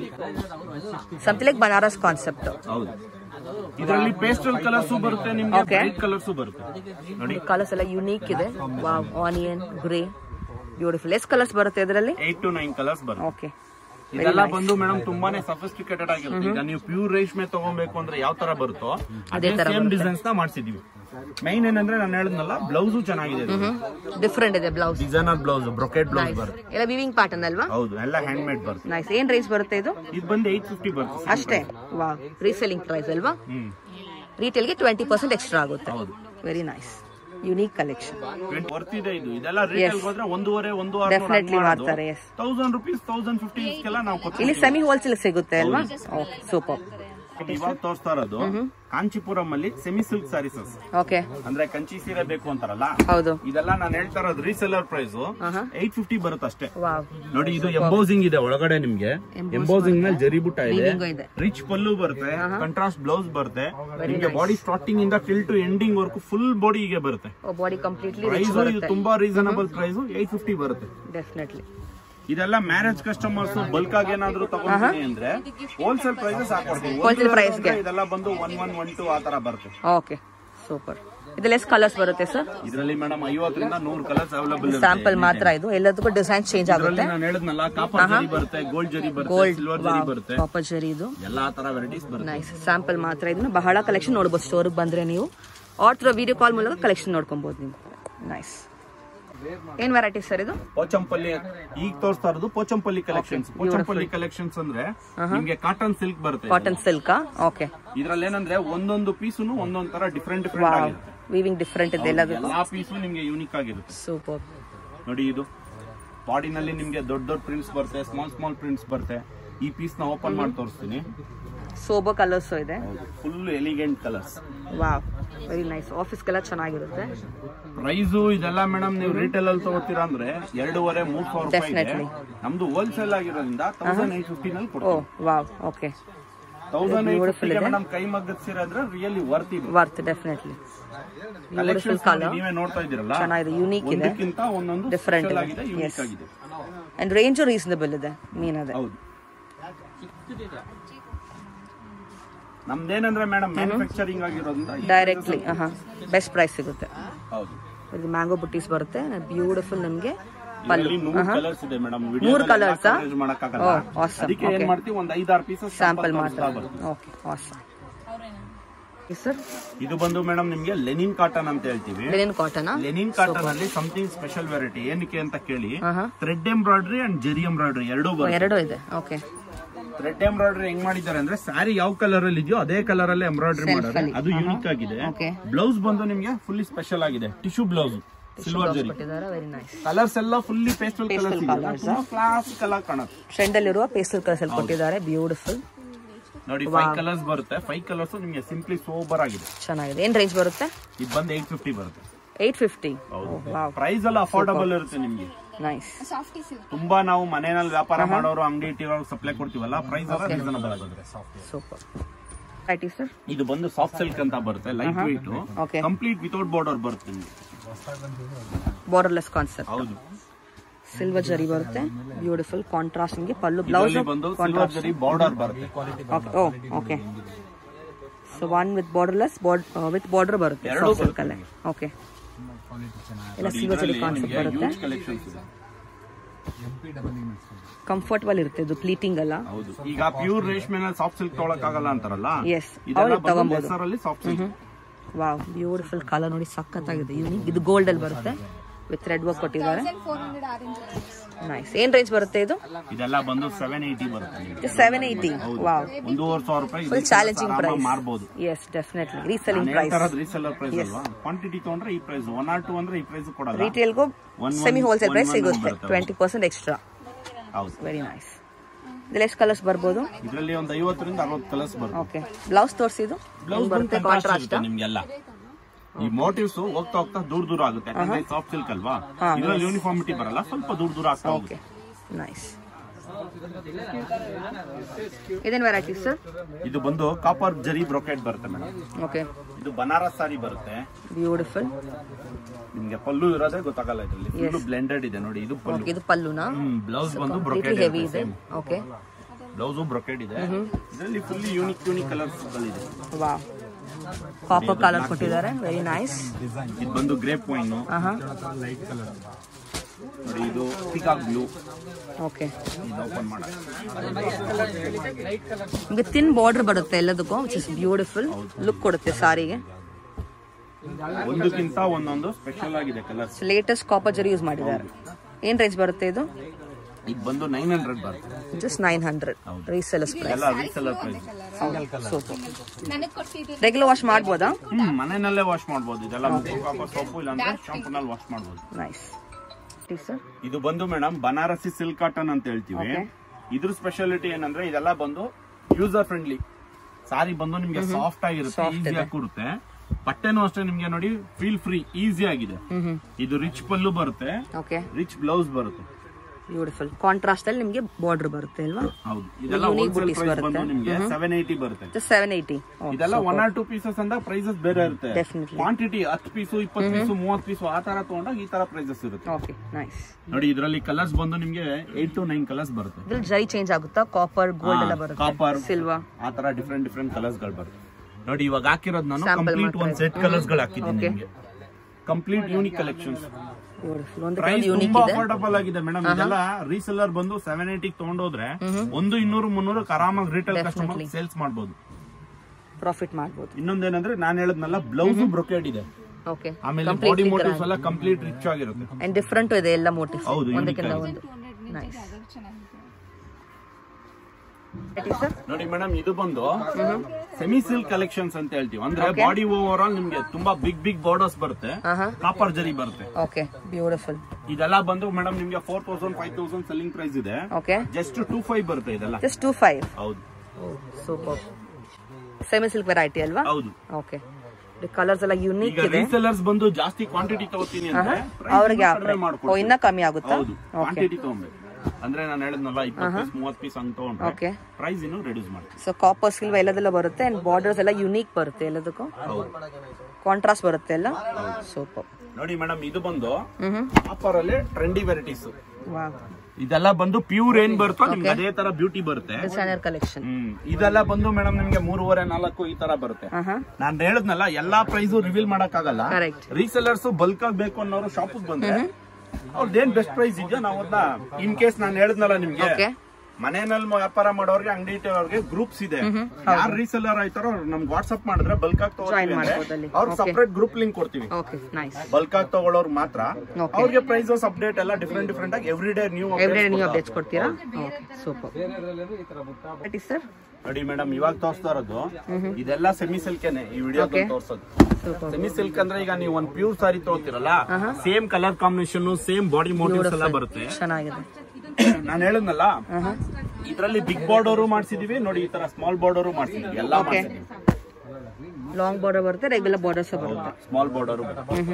something like Banaras concept ಹೌದು ಇದರಲ್ಲಿ ಪೇಸ್ಟಲ್ ಕಲರ್ಸ್ ಬರುತ್ತೆ ನಿಮ್ಗೆ Okay. ಬ್ರೈಟ್ ಕಲರ್ಸ್ ಬರುತ್ತೆ ನೋಡಿ ಕಲರ್ಸ್ ಎಲ್ಲ ಯುನೀಕ್ ಇದೆ ವಾವ್ ಆನಿಯನ್ ಗ್ರೇ ಬ್ಯೂಟಿಫುಲ್ ಎಷ್ಟು ಕಲರ್ಸ್ ಬರುತ್ತೆ ಇದರಲ್ಲಿ ಏಟ್ ಟು ನೈನ್ ಕಲರ್ಸ್ ಬರುತ್ತೆ ಓಕೆ ಇದೆಲ್ಲ ಬಂದು ಮೇಡಮ್ ತುಂಬಾನೇ ಸಫಿಸ್ಟಿಕೇಟೆಡ್ ಆಗಿರುತ್ತೆ ಈಗ ನೀವು ಪ್ಯೂರ್ ರೇಷ್ಮೆ ತಗೊಬೇಕು ಅಂದ್ರೆ ಯಾವ ತರ ಬರುತ್ತೋ ಅದೇ ಸೇಮ್ ಡಿಸೈನ್ಸ್ ನ ಮಾಡ್ಸಿದೀವಿ ಮೈನ್ ಏನಂದ್ರೆ ನಾನು ಹೇಳಿದ್ನಲ್ಲ ಬ್ಲೌಸು ಚೆನ್ನಾಗಿದೆ ಡಿಫ್ರೆಂಟ್ ಇದೆ blouse designer blouse brocade blouse ಬರುತ್ತೆ ಎಲ್ಲ ವಿವಿಂಗ್ ಪ್ಯಾಟರ್ನ್ ಅಲ್ವಾ ಹೌದು ಎಲ್ಲ ಹ್ಯಾಂಡ್ ಮೇಡ್ ಬರುತ್ತೆ ನೈಸ್ ಏನ್ ರೇಂಜ್ ಬರುತ್ತೆ ಇದು ಇದು ಬಂದು ಏಟ್ ಫಿಫ್ಟಿ ಬರುತ್ತೆ ಅಷ್ಟೇ ವಾ ರೀಸೆಲ್ಲಿಂಗ್ ಪ್ರೈಸ್ ಅಲ್ವಾ ಹ್ಮ್ ರಿಟೇಲ್ಗೆ ಟ್ವೆಂಟಿ ಪರ್ಸೆಂಟ್ ಎಕ್ಸ್ಟ್ರಾ ಆಗುತ್ತೆ ಹೌದು ವೆರಿ ನೈಸ್ ಯುನೀಕ್ ಕಲೆಕ್ಷನ್ ಬರ್ತಿದೆ ಇದು ಇದೆಲ್ಲ ರೇಟ್ ಹೋದ್ರೆ ಒಂದೂವರೆ ಒಂದು ಡೆಫಿನೆಟ್ಲಿ ಮಾಡ್ತಾರೆ ಎಸ್ ತೌಸಂಡ್ ರುಪೀಸ್ ತೌಸಂಡ್ ಫಿಫ್ಟಿಗೆಲ್ಲ ನಾವು ಕೊಡ್ತೀವಿ ಇಲ್ಲಿ ಸೆಮಿ ಹೋಲ್ಸೇಲ್ ಸಿಗುತ್ತೆ ಅಲ್ವಾ ಓಕೆ ಸೂಪರ್ ಇವಾಗ ತೋರಿಸ್ತಾ ಇರೋದು ಕಾಂಚಿಪುರಂ ಅಲ್ಲಿ ಸೆಮಿ ಸಿಲ್ಕ್ ಸ್ಯಾರೀಸಸ್ ಓಕೆ ಅಂದ್ರೆ ಕಂಚಿ ಸೀರೆ ಬೇಕು ಅಂತಾರಲ್ಲ ಹೌದು ಇದೆಲ್ಲ ನಾನು ಹೇಳ್ತಾ ಇರೋದು ರೀಸೆಲ್ಲರ್ ಪ್ರೈಸ್ ಏಟ್ ಫಿಫ್ಟಿ ಬರುತ್ತೆ ಅಷ್ಟೇ ವಾವ್ ನೋಡಿ ಇದು ಎಂಬೋಸಿಂಗ್ ಇದೆ ಒಳಗಡೆ ನಿಮ್ಗೆ ಎಂಬೋಸಿಂಗ್ ಮೇಲೆ ಜರಿ ಬುಟ್ಟ ಇದೆ Weaving ಇದೆ. ರಿಚ್ ಪಲ್ಲು ಬರುತ್ತೆ ಕಂಟ್ರಾಸ್ಟ್ ಬ್ಲೌಸ್ ಬರುತ್ತೆ ನಿಮ್ಗೆ ಬಾಡಿ ಸ್ಟಾರ್ಟಿಂಗ್ ಇಂದ ಟಿಲ್ ಟು ಎಂಡಿಂಗ್ ವರ್ಗು ಫುಲ್ ಬಾಡಿಗೆ ಬರುತ್ತೆ ಬಾಡಿ ಕಂಪ್ಲೀಟ್ಲಿ ಪ್ರೈಸ್ ಇದು ತುಂಬಾ ರೀಸನಬಲ್ ಪ್ರೈಸ್ ಏಟ್ ಫಿಫ್ಟಿ ಬರುತ್ತೆ ಡೆಫಿನೆಟ್ಲಿ ಇದೆಲ್ಲ ಮ್ಯಾರೇಜ್ ಕಸ್ಟಮರ್ಸ್ ಬಲ್ಕ್ ಆಗಿ ಏನಾದ್ರು ತಗೊಂಡ್ತೀನಿ ಅಂದ್ರೆ ಹೋಲ್ಸೇಲ್ ಪ್ರೈಸಸ್ ಹಾಕೊಡ್ತೀವಿ Wholesale price ಗೆ. ಇದೆಲ್ಲ ಬಂದು ಒನ್ ಒನ್ ಒನ್ ಟು ಆ ತರ ಬರುತ್ತೆ ಓಕೆ ಸೂಪರ್ ಇದೆಲ್ಲ ಎಷ್ಟು ಕಲರ್ಸ್ ಬರುತ್ತೆ ಸರ್ ಇದರಲ್ಲಿ ಮೇಡಮ್ ಐವತ್ತರಿಂದ ನೂರು ಕಲರ್ಸ್ ಅವೈಲಬಲ್ ಸ್ಯಾಂಪಲ್ ಮಾತ್ರ ಇದು ಎಲ್ಲದಕ್ಕೂ ಡಿಸೈನ್ ಚೇಂಜ್ ಆಗುತ್ತೆ ಇದರಲ್ಲಿ ನಾನು ಹೇಳಿದ್ನಲ್ಲ ಕಾಪರ್ ಜರಿ ಬರುತ್ತೆ ಗೋಲ್ಡ್ ಜರಿ ಬರುತ್ತೆ ಗೋಲ್ಡ್ ಸಿಲ್ವರ್ ಜರಿ ಬರುತ್ತೆ ಕಾಪರ್ ಜರಿ ಇದು ಎಲ್ಲಾ ತರ ವೆರೈಟೀಸ್ ಬರುತ್ತೆ ನೈಸ್ ಸ್ಯಾಂಪಲ್ ಮಾತ್ರ ಇದನ್ನ ಬಹಳ ಕಲೆಕ್ಷನ್ ನೋಡ್ಬೋದು ಸ್ಟೋರ್ಗೆ ಬಂದ್ರೆ ನೀವು ಆರ್ ವಿಡಿಯೋ ಕಾಲ್ ಮೂಲಕ ಕಲೆಕ್ಷನ್ ನೋಡ್ಕೊಬಹುದು ನೀವು ನೈಸ್ ಏನ್ ವೆರೈಟಿ ಸರ್ ಇದು ಪೋಚಂಪಲ್ಲಿ ಈಗ ತೋರಿಸ್ತಾ ಇರೋದು ಪೋಚಂಪಲ್ಲಿ ಕಲೆಕ್ಷನ್ಸ್ ಪೋಚಂಪಲ್ಲಿ ಕಲೆಕ್ಷನ್ಸ್ ಅಂದ್ರೆ ನಿಮ್ಗೆ ಕಾಟನ್ ಸಿಲ್ಕ್ ಬರುತ್ತೆ ಕಾಟನ್ ಸಿಲ್ಕಾ ಓಕೆ ಇದ್ರಲ್ಲಿ ಏನಂದ್ರೆ ಒಂದೊಂದು ಪೀಸುನು ಒಂದೊಂದ್ ತರ ಡಿಫ್ರೆಂಟ್ ಡಿಫ್ರೆಂಟ್ ಆಗಿರುತ್ತೆ ವೀವಿಂಗ್ ಡಿಫ್ರೆಂಟ್ ಇದೆ ಎಲ್ಲದು ಎಲ್ಲಾ ಪೀಸು ನಿಮ್ಗೆ ಯೂನಿಕ್ ಆಗಿರುತ್ತೆ ಸೂಪರ್ ನೋಡಿ ಇದು ಬಾಡಿನಲ್ಲಿ ನಿಮ್ಗೆ ದೊಡ್ಡ ದೊಡ್ಡ ಪ್ರಿಂಟ್ಸ್ ಬರುತ್ತೆ ಸ್ಮಾಲ್ ಸ್ಮಾಲ್ ಪ್ರಿಂಟ್ಸ್ ಬರುತ್ತೆ ಈ ಪೀಸ್ ನ ಓಪನ್ ಮಾಡಿ ತೋರಿಸ್ತೀನಿ ಸೋಬರ್ ಕಲರ್ಸ್ ಇದೆ full elegant colours wow very nice ಆಫೀಸ್ಗೆಲ್ಲ ಚೆನ್ನಾಗಿರುತ್ತೆ ಪ್ರೈಸು ಇದೆಲ್ಲ ಮೇಡಮ್ ನೀವು ರಿಟೇಲ್ ಅಲ್ಲಿ ತಗೋತೀರಾ ಅಂದ್ರೆ ಎರಡೂವರೆ ಮೂರ್ ಸಾವಿರ ರೂಪಾಯಿ ಇದೆ Definitely. ನಮ್ದು ಹೋಲ್ಸೇಲ್ ಆಗಿರೋದ್ರಿಂದ ತೌಸಂಡ್ ಏಟ್ ಫಿಫ್ಟಿ ನಲ್ಲಿ ಓ ಕೊಡ್ತೀವಿ wow okay thousand eight beautiful fifty ಇದೆ. ಮೇಡಮ್ ಕೈ ಮಗ್ಗದ ಸೀರೆ ಅಂದ್ರೆ ರಿಯಲಿ ವರ್ತ್ ಇದು ವರ್ತ್ ಡೆಫಿನೆಟ್ಲಿ ಕಲೆಕ್ಷನ್ಸ್ ಕಲರ್ ನೀವೇ ನೋಡ್ತಾ ಇದೀರಲ್ಲ ಚೆನ್ನಾಗಿದೆ ಯುನೀಕ್ ಇದೆ ಒಂದಕ್ಕಿಂತ ಒಂದೊಂದು Different special ಇದೆ. ಆಗಿದೆ Yes. ಯೂನಿಕ್ ಆಗಿದೆ ಅಂಡ್ ರೇಂಜು ರೀಸನಬಲ್ ಇದೆ ಮೀನ್ ಅದೇ ಹೌದು ನಮ್ದೇನಂದ್ರೆ ಮೇಡಮ್ ಮ್ಯಾನುಫ್ಯಾಕ್ಚರಿಂಗ್ ಆಗಿರೋದ್ರಿಂದ ಈ ಡೈರೆಕ್ಟ್ಲಿ ಹಾ ಬೆಸ್ಟ್ ಪ್ರೈಸ್ ಸಿಗುತ್ತೆ ಹೌದು ಇದು ಮ್ಯಾಂಗೋ ಬುಟ್ಟೀಸ್ ಬರುತ್ತೆ ಬ್ಯೂಟಿಫುಲ್ ನಮಗೆ ಇದರಲ್ಲಿ ನೂರು ಕಲರ್ಸ್ ಇದೆ ಮೇಡಮ್ ನೂರು colours ಆ? ಮಾಡಕ್ಕಾಗಲ್ಲ ಓ, awesome. ಅದಕ್ಕೆ ಏನ್ Okay. ಮಾಡ್ತೀವಿ ಒಂದ್ ಐದಾರು ಪೀಸಸ್ ಸ್ಯಾಂಪಲ್ ಮಾತ್ರ ಓಕೆ ಆಸಮ್ ಸರ್ ಇದು ಬಂದು ಮೇಡಮ್ ನಿಮ್ಗೆ ಲೆನಿನ್ ಕಾಟನ್ ಅಂತ ಹೇಳ್ತೀವಿ ಲೆನಿನ್ ಕಾಟನಾ ಲೆನಿನ್ ಕಾಟನ್ ಅಲ್ಲಿ ಸಮಥಿಂಗ್ ಸ್ಪೆಷಲ್ ವೆರೈಟಿ ಏನಕ್ಕೆ ಅಂತ ಕೇಳಿ ಆಹಾ. ಥ್ರೆಡ್ ಎಂಬ್ರಾಯ್ಡ್ರಿ ಅಂಡ್ ಜೆರಿ ಎಂಬ್ರಾಯ್ಡ್ರಿ ಎರಡೂ ಬರುತ್ತೆ ಎರಡು ಇದೆ ಓಕೆ ಥ್ರೆಡ್ ಎಂಬ್ರಾಯ್ಡ್ರಿ ಹೆಂಗ್ ಮಾಡಿದ್ದಾರೆ ಅಂದ್ರೆ ಸ್ಯಾರಿ ಯಾವ ಕಲರ್ ಅಲ್ಲಿ ಇದೆಯೋ ಅದೇ ಕಲರ್ ಅಲ್ಲಿ ಎಂಬ್ರಾಯ್ಡ್ರಿ Self ಮಾಡಿದ್ದಾರೆ ಅಲ್ಲಿ. ಅದು ಯೂನಿಕ್ ಆಗಿದೆ Okay. ಬ್ಲೌಸ್ ಬಂದು ನಿಮ್ಗೆ ಫುಲ್ಲಿ ಸ್ಪೆಷಲ್ ಆಗಿದೆ ಟಿಶ್ಯೂ ಬ್ಲೌಸ್ ಸಿಲ್ವರ್ ಜರಿ ಕೊಟ್ಟಿದ್ದಾರೆ ವೆರಿ ನೈಸ್ ಕಲರ್ಸ್ ಎಲ್ಲ fully pastel Pastel colours colours. Classical ಆಗಿ ಕಾಣುತ್ತೆ ಟ್ರೆಂಡ್ ಅಲ್ಲಿರುವ ಪೇಸ್ಟಲ್ ಕಲರ್ಸ್ ಅಲ್ಲಿ ಕೊಟ್ಟಿದ್ದಾರೆ ಬ್ಯೂಟಿಫುಲ್ ನೋಡಿ ಫೈವ್ ಕಲರ್ಸ್ ಬರುತ್ತೆ ಫೈವ್ ಕಲರ್ಸ್ ನಿಮ್ಗೆ ಸಿಂಪ್ಲಿ ಸೋಬರ್ ಆಗಿದೆ ಚೆನ್ನಾಗಿದೆ ಏನ್ ರೇಂಜ್ ಬರುತ್ತೆ ಇದು ಬಂದು ಏಟ್ ಫಿಫ್ಟಿ ಬರುತ್ತೆ ಏಟ್ ಫಿಫ್ಟಿ ಹೌದು ವಾವ್ ಪ್ರೈಸ್ ಎಲ್ಲ ಅಫೋರ್ಡಬಲ್ ಇರುತ್ತೆ ನಿಮ್ಗೆ ನೈಸ್ ತುಂಬಾ ನಾವು ಮನೆಯಲ್ಲಿ ವ್ಯಾಪಾರ ಮಾಡೋರು ಅಂಗಡಿ ಇಟ್ಟಿರೋರು ಸಪ್ಲೈ ಕೊಡ್ತೀವಲ್ಲ ಪ್ರೈಸ್ ಎಲ್ಲ ರೀಸನಬಲ್ ಆಗುತ್ತೆ ಸೂಪರ್ ರೈಟಿ ಸರ್ ಇದು ಬಂದು ಸಾಫ್ಟ್ ಸಿಲ್ಕ್ ಅಂತ ಬರುತ್ತೆ light weight Okay. Complete without border ಬರುತ್ತೆ ನಿಮ್ಗೆ ಬಾರ್ಡರ್ಲೆಸ್ ಕಾನ್ಸೆಪ್ಟ್ ಹೌದು ಸಿಲ್ವರ್ ಜರಿ ಬರುತ್ತೆ ಬ್ಯೂಟಿಫುಲ್ ಕಾಂಟ್ರಾಸ್ಟ್ ನಿಮಗೆ ಪಲ್ಲು ಬ್ಲೌಸ್ ಇದರಲ್ಲಿ ಬಂದು ಸಿಲ್ವರ್ ಜರಿ ಬಾರ್ಡರ್ ಬರುತ್ತೆ oh okay so one with borderless with border ಬರುತ್ತೆ ಎರಡೂ ಸಾಫ್ಟ್ ಸಿಲ್ಕ್ ಅಲ್ಲೇ ಓಕೆ ಎಲ್ಲ ಸಿಲ್ವರ್ ಜರಿ ಇದರಲ್ಲಿ ಕಾನ್ಸೆಪ್ಟ್ ನಿಮ್ಗೆ ಬರುತ್ತೆ ಯೂಸ್ ಕಲೆಕ್ಷನ್ಸ್ ಇದೆ ಕಂಫರ್ಟಬಲ್ ಇರುತ್ತೆ ಇದು ಪ್ಲೀಟಿಂಗ್ ಅಲ್ಲ ಹೌದು ಈಗ ಪ್ಯೂರ್ ರೇಷ್ಮೆನಲ್ಲಿ ಸಾಫ್ಟ್ ಸಿಲ್ಕ್ ತೊಗೊಳಕ್ ಆಗಲ್ಲ ಅಂತಾರಲ್ಲ Yes. ಇದೆಲ್ಲ ಅವ್ರು ಬಂದು ತಗೊಂಬೋದು. ಲೆಸರ್ ಅಲ್ಲಿ soft silk wow beautiful colour ನೋಡಿ ಸಖತ್ತಾಗಿದೆ ಯೂನಿಕ್ ಇದು ಗೋಲ್ಡ್ ಅಲ್ಲಿ ಬರುತ್ತೆ ವಿತ್ ರೆಡ್ ವರ್ಕ್ ಕೊಟ್ಟಿದ್ದಾರೆ ನೈಸ್ ಏನ್ ರೇಂಜ್ ಬರುತ್ತೆ ಇದು ಇದೆಲ್ಲ ಬಂದು ಸೆವೆನ್ ಏಯ್ಟಿ ಬರುತ್ತೆ ನಿಮ್ಗೆ. ಸೆವೆನ್ ಏಯ್ಟಿ ವಾವ್ ಒಂದೂವರೆ ಸಾವಿರ ರೂಪಾಯಿ ಫುಲ್ ಇದಕ್ಕೆ ಚಾಲೆಂಜಿಂಗ್ ಆರಾಮಾಗಿ ಪ್ರೈಸ್ ಮಾರ್ಬೋದು ಎಸ್ ಡೆಫಿನೆಟ್ಲಿ ರೀಸೆಲಿಂಗ್ ನಾನು ಪ್ರೈಸ್ ಹೇಳ್ತಾ ಇರೋದು ರೀಸೆಲ್ಲರ್ ಪ್ರೈಸ್ ಅಲ್ವಾ ಕ್ವಾಂಟಿಟಿ ತಗೊಂಡ್ರೆ ಈ ಪ್ರೈಸ್ ಒನ್ ಆರ್ ಟು ಅಂದ್ರೆ ಈ ಪ್ರೈಸ್ ಕೊಡಲ್ಲ ರಿಟೇಲ್ಗೂ one- semi wholesale one- price one ಸಿಗುತ್ತೆ ಬರುತ್ತೆ. ಟ್ವೆಂಟಿ ಪರ್ಸೆಂಟ್ ಎಕ್ಸ್ಟ್ರಾ ಹೌದು ವೆರಿ ನೈಸ್ ಇದ್ರಲ್ಲಿ ಎಷ್ಟು ಕಲರ್ಸ್ ಬರ್ಬೋದು ಇದರಲ್ಲಿ ಒಂದು ಐವತ್ತರಿಂದ ಅರವತ್ತು ಕಲರ್ಸ್ ಬರುತ್ತೆ ಓಕೆ ಬ್ಲೌಸ್ ತೋರಿಸಿದು ಬ್ಲೌಸ್ ಬರುತ್ತೆ ಕಾಂಟ್ರಾಸ್ಟ್ ಕಾಂಟ್ರಾಸ್ಟ್ ಇರುತ್ತೆ ನಿಮ್ಗೆಲ್ಲ ಈ ಮೋಟಿವ್ಸ್ ಹೋಗ್ತಾ ಹೋಗ್ತಾ ದೂರ ದೂರ ಆಗುತ್ತೆ ಯಾಕಂದ್ರೆ ಸಾಫ್ಟ್ ಸಿಲ್ಕ್ ಅಲ್ವಾ ಇದ್ರಲ್ಲಿ ಯೂನಿಫಾರ್ಮಿಟಿ ಬರಲ್ಲ ಸ್ವಲ್ಪ ದೂರ ದೂರ ಆಗ್ತಾ ಓಕೆ ಹೋಗುತ್ತೆ ನೈಸ್ ಇದೇನು ವೆರೈಟಿ ಸರ್ ಇದು ಬಂದು ಕಾಪರ್ ಜರಿ ಬ್ರೊಕೆಟ್ ಬರುತ್ತೆ ಮೇಡಮ್ ಓಕೆ ಇದು ಬನಾರಸ್ ಸಾರಿ ಬರುತ್ತೆ ಬ್ಯೂಟಿಫುಲ್ ನಿಮ್ಗೆ ಪಲ್ಲು ಇರೋದೇ ಗೊತ್ತಾಗಲ್ಲ ಇದರಲ್ಲಿ ಫುಲ್ ಬ್ಲೆಂಡೆಡ್ ಇದೆ ನೋಡಿ ಇದು ಪಲ್ಲು ಇದು ಪಲ್ಲುನಾ ಹ್ಮ್ ಬ್ಲೌಸ್ ಬಂದು ಕಂಪ್ಲೀಟ್ಲಿ ಬ್ರೊಕೆಟ್ ಹೆವಿ ಇದೆ ಓಕೆ ಬ್ಲೌಸು ಬ್ರೊಕೆಟ್ ಇದೆ ಇದರಲ್ಲಿ ಫುಲ್ ಯೂನಿಕ್ ಯೂನಿಕ್ ಕಲರ್ಸ್ ಇದೆ ವಾ ಕಾಪರ್ ಕಲರ್ ಕೊಟ್ಟಿದ್ದಾರೆ ವೆರಿ ನೈಸ್ ಇದು ಬಂದು ಗ್ರೇಪ್ ವೈನ್ ಆಹಾ ನೋಡಿ ಇದು ಪಿಕಾಕ್ ಬ್ಲೂ ಓಕೆ ಇದು ಓಪನ್ ಮಾಡ ನಿಮಗೆ ತಿನ್ ಬಾರ್ಡರ್ ಬರುತ್ತೆ ಎಲ್ಲದಕ್ಕೂ ವಿಚ್ ಇಸ್ ಬ್ಯೂಟಿಫುಲ್ ಲುಕ್ ಕೊಡುತ್ತೆ ಸಾರಿಗೆ ಒಂದಕ್ಕಿಂತ ಒಂದೊಂದು ಸ್ಪೆಷಲ್ ಆಗಿದೆ colours latest copper zari use ಮಾಡಿದ್ದಾರೆ ಏನ್ ರೇಂಜ್ ಬರುತ್ತೆ ಇದು ಇದು ಬಂದು ನೈನ್ ಹಂಡ್ರೆಡ್ ಬರುತ್ತೆ just nine hundred resellers price ಎಲ್ಲ reseller price soap regular wash ಮಾಡ್ಬೋದಾ ಹ್ಮ್ ಮನೆಯಲ್ಲೇ ವಾಶ್ ಮಾಡ್ಬೋದು ಇದೆಲ್ಲ ಕಾಪರ್ ಸೋಪು ಇಲ್ಲಾಂದ್ರೆ ಶಾಂಪೂನಲ್ಲಿ ವಾಶ್ ಮಾಡ್ಬೋದು ನೈಸ್ ಸರ್ ಇದು ಬಂದು ಮೇಡಮ್ ಬನಾರಸಿ ಸಿಲ್ಕ್ ಕಾಟನ್ ಅಂತ ಹೇಳ್ತೀವಿ Okay. ಇದ್ರ ಸ್ಪೆಷಾಲಿಟಿ ಏನಂದ್ರೆ ಇದೆಲ್ಲ ಬಂದು ಯೂಸರ್ ಫ್ರೆಂಡ್ಲಿ ಸಾರಿ ಬಂದು ನಿಮ್ಗೆ ಸಾಫ್ಟ್ ಆಗಿರುತ್ತೆ ಈಸಿಯಾಗಿ ಕೂರುತ್ತೆ ಬಟ್ಟೆನೂ ಅಷ್ಟೇ ನಿಮ್ಗೆ ನೋಡಿ ಫೀಲ್ ಫ್ರೀ ಈಸಿ ಆಗಿದೆ ಹ್ಮ್ ಹ್ಮ್ ಇದು ರಿಚ್ ಪಲ್ಲು ಬರುತ್ತೆ ಓಕೆ ರಿಚ್ ಬ್ಲೌಸ್ ಬರುತ್ತೆ ಬ್ಯೂಟಿಫುಲ್ ಕಾಂಟ್ರಾಸ್ಟ್ ಅಲ್ಲಿ ನಿಮಗೆ ಬಾರ್ಡರ್ ಬರುತ್ತೆ ಅಲ್ವಾ ಹೌದು ಇದೆಲ್ಲ Unique ಹೋಲ್ಸೇಲ್ booties ಪ್ರೈಸ್ ಬರುತ್ತೆ. ಬಂದು ನಿಮ್ಗೆ ಸೆವೆನ್ ಏಯ್ಟಿ ಬರುತ್ತೆ ಜಸ್ಟ್ ಸೆವೆನ್ ಏಯ್ಟಿ ಇದೆಲ್ಲ ಒನ್ ಆರ್ ಟೂ ಪೀಸಸ್ ಅಂತ ಪ್ರೈಸಸ್ ಬೇರೆ ಇರುತ್ತೆ Definitely. ಕ್ವಾಂಟಿಟಿ ಹತ್ತು ಪೀಸು ಇಪ್ಪತ್ತು ಪೀಸು ಮೂವತ್ತು ಪೀಸು ಆ ತರ ತಗೊಂಡಾಗ ಈ ತರ ಪ್ರೈಸಸ್ ಇರುತ್ತೆ ಓಕೆ ನೈಸ್ ನೋಡಿ ಇದರಲ್ಲಿ ಕಲರ್ಸ್ ಬಂದು ನಿಮ್ಗೆ ಏಟ್ ಟು ನೈನ್ ಕಲರ್ಸ್ ಬರುತ್ತೆ ಇದ್ರಲ್ಲಿ ಜರಿ ಚೇಂಜ್ ಆಗುತ್ತಾ ಕಾಪರ್ ಗೋಲ್ಡ್ ಎಲ್ಲ ಬರುತ್ತೆ ಕಾಪರ್ ಸಿಲ್ವರ್ ಆ ತರ ಡಿಫ್ರೆಂಟ್ ಡಿಫ್ರೆಂಟ್ ಕಲರ್ಸ್ ಗಳು ಬರುತ್ತೆ ನೋಡಿ ಇವಾಗ ಹಾಕಿರೋದು ನಾನು Sample ಕಂಪ್ಲೀಟ್ ಮಾತ್ರ ಒಂದ್ ಸೆಟ್ ಕಲರ್ಸ್ ಗಳು ಹಾಕಿದ್ದೀನಿ Okay. ನಿಮ್ಗೆ ಕಂಪ್ಲೀಟ್ ಯೂನಿಕ್ ಕಲೆಕ್ಷನ್ಸ್ ಬ್ಯೂಟಿಫುಲ್ ಒಂದು ಪ್ರೈಸ್ ಯೂನಿಕ್ ತುಂಬಾ ಇದೆ ಅಫೋರ್ಡಬಲ್ ಆಗಿದೆ ಮೇಡಮ್ ಇದೆಲ್ಲ ರೀಸೆಲ್ಲರ್ ಬಂದು ಸೆವೆನ್ ಏಟಿಗೆ ತಗೊಂಡೋದ್ರೆ ಒಂದು ಇನ್ನೂರು ಮುನ್ನೂರು ಆರಾಮಾಗಿ ರಿಟೇಲ್ ಕಸ್ಟಮರ್ ಸೇಲ್ಸ್ ಮಾಡಬಹುದು ಪ್ರಾಫಿಟ್ ಮಾಡ್ಬೋದು ಇನ್ನೊಂದೇನಂದ್ರೆ ನಾನು ಹೇಳದ್ನಲ್ಲ ಬ್ಲೌಸ್ ಬ್ರೊಕೆಡ್ ಇದೆ ಓಕೆ ಆಮೇಲೆ ಬಾಡಿ ಮೋಟಿವ್ಸ್ ಎಲ್ಲ ಕಂಪ್ಲೀಟ್ ರಿಚ್ ಆಗಿರುತ್ತೆ ಅಂಡ್ ಡಿಫ್ರೆಂಟ್ ಇದೆ ಎಲ್ಲ ಮೋಟಿವ್ಸ್ ಹೌದು, unique ಒಂದಕ್ಕಿಂತ ಆಗಿದೆ. ಒಂದು ನೈಸ್ ಸರ್ ನೋಡಿ ಮೇಡಮ್ ಇದು ಬಂದು ಸೆಮಿ ಸಿಲ್ಕ್ ಕಲೆಕ್ಷನ್ಸ್ ಅಂತ ಹೇಳ್ತೀವಿ ಅಂದ್ರೆ ಬಾಡಿ ಓವರ್ ಆಲ್ ನಿಮ್ಗೆ ತುಂಬಾ ಬಿಗ್ ಬಿಗ್ ಬಾರ್ಡರ್ಸ್ ಬರುತ್ತೆ ಆಹಾ ಕಾಪರ್ ಜರಿ ಬರುತ್ತೆ ಓಕೆ ಬ್ಯೂಟಿಫುಲ್ ಇದೆಲ್ಲ ಬಂದು ಮೇಡಮ್ ನಿಮ್ಗೆ four thousand five thousand selling price ಇದೆ ಓಕೆ ಜಸ್ಟ್ ಟೂ ಫೈವ್ ಬರುತ್ತೆ ಇದೆಲ್ಲ ಜಸ್ಟ್ ಟೂ ಫೈವ್ ಹೌದು ಸೂಪರ್ ಸೆಮಿ ಸಿಲ್ಕ್ ವೆರೈಟಿ ಅಲ್ವಾ ಹೌದು ಓಕೆ ಕಲರ್ಸ್ ಎಲ್ಲ ಯುನೀಕ್ ಈಗ ಇದೆ ರೀಸೆಲ್ಲರ್ಸ್ ಬಂದು ಜಾಸ್ತಿ ಕ್ವಾಂಟಿಟಿ ತಗೋತೀನಿ ಅಂದ್ರೆ price ಅವ್ರಿಗೆ ಇನ್ನೂ ಆ ಕಡಿಮೆ price. ಮಾಡ್ಕೊಡ್ತೀನಿ. ಓ, ಇನ್ನ ಕಮ್ಮಿ ಆಗುತ್ತಾ? ಹೌದು Okay. ಕ್ವಾಂಟಿಟಿ ತಗೊಂಬೇಕು ಅಂದ್ರೆ ನಾನು ಹೇಳಿದ್ನಲ್ಲ ಇಪ್ಪತ್ತು ಪೀಸ್ ಮೂವತ್ತು ಪೀಸ್ ಹಂಗ್ ತಗೊಂಡ್ರೆ Okay. ಪ್ರೈಸ್ ಇನ್ನು ರೆಡ್ಯೂಸ್ ಮಾಡ್ತೀವಿ ಸೊ ಕಾಪರ್ ಸಿಲ್ವ ಎಲ್ಲದೆಲ್ಲ ಬರುತ್ತೆ ಅಂಡ್ ಬಾರ್ಡರ್ಸ್ ಎಲ್ಲ ಯುನೀಕ್ ಬರುತ್ತೆ ಎಲ್ಲದಕ್ಕೂ ಹೌದು ಕಾಂಟ್ರಾಸ್ಟ್ ಬರುತ್ತೆ ಎಲ್ಲ ಸೂಪರ್ ನೋಡಿ ಮೇಡಮ್ ಇದು ಬಂದು ಹ್ಮ್ ಆಫರ್ ಅಲ್ಲಿ ಟ್ರೆಂಡಿ ವೆರೈಟೀಸ್ ವಾವ್ ಇದೆಲ್ಲ ಬಂದು ಪ್ಯೂರ್ ಏನ್ ಬರುತ್ತೋ ನಿಮ್ಗೆ ಅದೇ ತರ ಬ್ಯೂಟಿ ಬರುತ್ತೆ ಡಿಸೈನರ್ ಕಲೆಕ್ಷನ್ ಹ್ಮ್ ಇದೆಲ್ಲ ಬಂದು ಮೇಡಮ್ ನಿಮ್ಗೆ ಮೂರುವರೆ ನಾಲ್ಕು ಈ ತರ ಬರುತ್ತೆ ಆಹಾ ನಾನ್ ಹೇಳದ್ನಲ್ಲ ಎಲ್ಲಾ ಪ್ರೈಸ್ ರಿವೀಲ್ ಮಾಡಕ್ ಆಗಲ್ಲ Correct. ರೀಸೆಲ್ಲರ್ಸ್ ಬಲ್ಕ್ ಆಗಿ ಬೇಕು ಅನ್ನೋರು ಶಾಪ್ ಬಂದ್ರೆ ಅವ್ರದ್ದೇನ್ ಬೆಸ್ಟ್ ಪ್ರೈಸ್ ಇದೆಯೋ ನಾವು ಅದನ್ನ ಇನ್ ಕೇಸ್ ನಾನು ಹೇಳದ್ನಲ್ಲ ನಿಮ್ಗೆ ಓಕೆ ಮನೆಯಲ್ಲಿ ವ್ಯಾಪಾರ ಮಾಡೋರ್ಗೆ ಅಂಗಡಿ ಇಟ್ಟವ್ರಿಗೆ ಗ್ರೂಪ್ಸ್ ಇದೆ ಯಾರು ರೀಸೆಲ್ಲರ್ ಆಯ್ತಾರೋ ನಮ್ಗೆ ವಾಟ್ಸ್ಆಪ್ ಮಾಡಿದ್ರೆ ಬಲ್ಕ್ ಆಗಿ Join ಮಾಡ್ಬೋದು ಅಲ್ಲಿ. ತಗೋತೀವಿ ಅವ್ರಿಗೆ ಸಪರೇಟ್ ಗ್ರೂಪ್ ಲಿಂಕ್ ಕೊಡ್ತೀವಿ ಓಕೆ ನೈಸ್ ಬಲ್ಕ್ ಆಗಿ ತಗೊಳ್ಳೋರು ಮಾತ್ರ Okay. ಅವ್ರಿಗೆ ಪ್ರೈಸಸ್ ಅಪ್ಡೇಟ್ ಎಲ್ಲ ಡಿಫ್ರೆಂಟ್ ಡಿಫ್ರೆಂಟ್ ಆಗಿ ಎವ್ರಿ ಡೇ ನ್ಯೂ ಎವ್ರಿ ನೀವು ಅಪ್ಡೇಟ್ಸ್ ಕೊಡ್ತೀರಾ ಓಕೆ ಸೂಪರ್ ಸರ್ ನೋಡಿ ಮೇಡಮ್ ಇವಾಗ ತೋರಿಸ್ತಾ ಇರೋದು ಇದೆಲ್ಲ ಸೆಮಿ ಸಿಲ್ಕೇನೆ ಈ ವಿಡಿಯೋ Okay. ತೋರ್ಸೋದು ಸೂಪರ್ ಸೆಮಿ ಸಿಲ್ಕ್ ಅಂದ್ರೆ ಈಗ ನೀವು ಒಂದ್ ಪ್ಯೂರ್ ಸಾರಿ ತಗೋತಿರಲ್ಲ same colour combination same body motifs ಎಲ್ಲ ಬರುತ್ತೆ ಚೆನ್ನಾಗಿದೆ ನಾನು ಹೇಳದ್ನಲ್ಲ ಇದ್ರಲ್ಲಿ ಬಿಗ್ ಬಾರ್ಡರು ಮಾಡ್ಸಿದೀವಿ ನೋಡಿ ಈ ತರ ಸ್ಮಾಲ್ ಬಾರ್ಡರು ಮಾಡ್ಸಿದೀವಿ ಎಲ್ಲ Okay. ಲಾಂಗ್ ಬಾರ್ಡರ್ ಬರುತ್ತೆ ರೆಗ್ಯುಲರ್ ಬಾರ್ಡರ್ಸ್ ಬರುತ್ತೆ small border